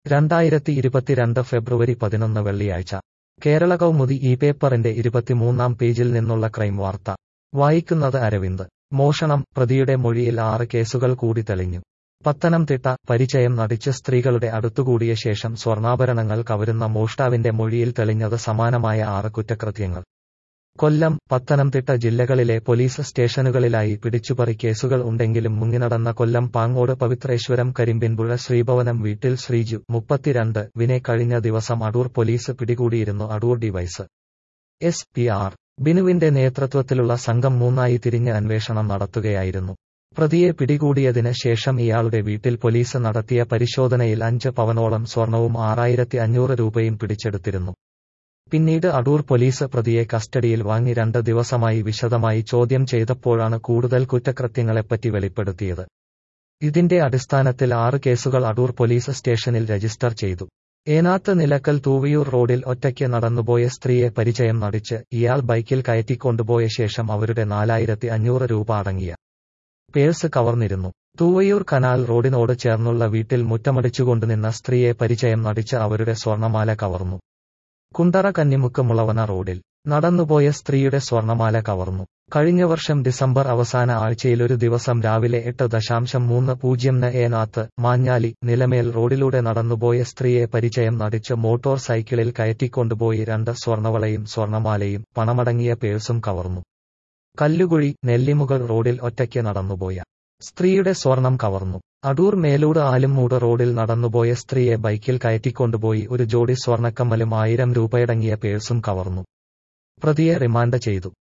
രണ്ടായിരത്തി ഇരുപത്തിരണ്ട് ഫെബ്രുവരി പതിനൊന്ന് വെള്ളിയാഴ്ച കേരള കൗമുദി ഈ പേപ്പറിന്റെ ഇരുപത്തിമൂന്നാം പേജിൽ നിന്നുള്ള ക്രൈം വാർത്ത വായിക്കുന്നത് അരവിന്ദ് മോഷണം പ്രതിയുടെ മൊഴിയിൽ ആറ് കേസുകൾ കൂടി തെളിഞ്ഞു പത്തനംതിട്ട പരിചയം നടിച്ച് സ്ത്രീകളുടെ അടുത്തുകൂടിയ ശേഷം സ്വർണ്ണാഭരണങ്ങൾ കവരുന്ന മോഷ്ടാവിന്റെ മൊഴിയിൽ തെളിഞ്ഞത് സമാനമായ ആറ് കുറ്റകൃത്യങ്ങൾ കൊല്ലം പത്തനംതിട്ട ജില്ലകളിലെ പോലീസ് സ്റ്റേഷനുകളിലായി പിടിച്ചുപറി കേസുകൾ ഉണ്ടെങ്കിലും മുങ്ങിനടന്ന കൊല്ലം പാങ്ങോട് പവിത്രേശ്വരം കരിമ്പിൻപുഴ ശ്രീഭവനം വീട്ടിൽ ശ്രീജു മുപ്പത്തിരണ്ട് വിനെ കഴിഞ്ഞ ദിവസം അടൂർ പോലീസ് പിടികൂടിയിരുന്നു Adoor D Y S P R ബിനുവിന്റെ നേതൃത്വത്തിലുള്ള സംഘം മൂന്നായി തിരിഞ്ഞ് അന്വേഷണം നടത്തുകയായിരുന്നു പ്രതിയെ പിടികൂടിയതിന് ശേഷം ഇയാളുടെ വീട്ടിൽ പോലീസ് നടത്തിയ പരിശോധനയിൽ അഞ്ച് പവനോളം സ്വർണവും ആറായിരത്തി അഞ്ഞൂറ് രൂപയും പിടിച്ചെടുത്തിരുന്നു പിന്നീട് അടൂർ പോലീസ് പ്രതിയെ കസ്റ്റഡിയിൽ വാങ്ങി രണ്ട് ദിവസമായി വിശദമായി ചോദ്യം ചെയ്തപ്പോഴാണ് കൂടുതൽ കുറ്റകൃത്യങ്ങളെപ്പറ്റി വെളിപ്പെടുത്തിയത് ഇതിന്റെ അടിസ്ഥാനത്തിൽ ആറ് കേസുകൾ അടൂർ പോലീസ് സ്റ്റേഷനിൽ രജിസ്റ്റർ ചെയ്തു ഏനാത്ത് നിലക്കൽ തൂവിയൂർ റോഡിൽ ഒറ്റയ്ക്ക് നടന്നുപോയ സ്ത്രീയെ പരിചയം നടിച്ച് ഇയാൾ ബൈക്കിൽ കയറ്റിക്കൊണ്ടുപോയ ശേഷം അവരുടെ നാലായിരത്തി അഞ്ഞൂറ് രൂപ അടങ്ങിയ പേഴ്സ് കവർന്നിരുന്നു തൂവയൂർ കനാൽ റോഡിനോട് ചേർന്നുള്ള വീട്ടിൽ മുറ്റമടിച്ചുകൊണ്ടുനിന്ന സ്ത്രീയെ പരിചയം നടിച്ച് അവരുടെ സ്വർണമാല കവർന്നു കുണ്ടറ കന്നിമുക്ക് മുളവന റോഡിൽ നടന്നുപോയ സ്ത്രീയുടെ സ്വർണമാല കവർന്നു കഴിഞ്ഞ വർഷം ഡിസംബർ അവസാന ആഴ്ചയിലൊരു ദിവസം രാവിലെ എട്ട് ദശാംശം മൂന്ന് പൂജ്യം ന് ഏനാത്ത് മാഞ്ഞാലി നിലമേൽ റോഡിലൂടെ നടന്നുപോയ സ്ത്രീയെ പരിചയം നടിച്ച് മോട്ടോർ സൈക്കിളിൽ കയറ്റിക്കൊണ്ടുപോയി രണ്ട് സ്വർണവളയും സ്വർണമാലയും പണമടങ്ങിയ പേഴ്സും കവർന്നു കല്ലുകുഴി നെല്ലിമുകൾ റോഡിൽ ഒറ്റയ്ക്ക് നടന്നുപോയ സ്ത്രീയുടെ സ്വർണം കവർന്നു അടൂർ മേലൂട് ആലുംമൂട് റോഡിൽ നടന്നുപോയ സ്ത്രീയെ ബൈക്കിൽ കയറ്റിക്കൊണ്ടുപോയി ഒരു ജോഡി സ്വർണക്കമ്മലും ആയിരം രൂപയടങ്ങിയ പേഴ്സും കവർന്നു പ്രതിയെ റിമാൻഡ് ചെയ്തു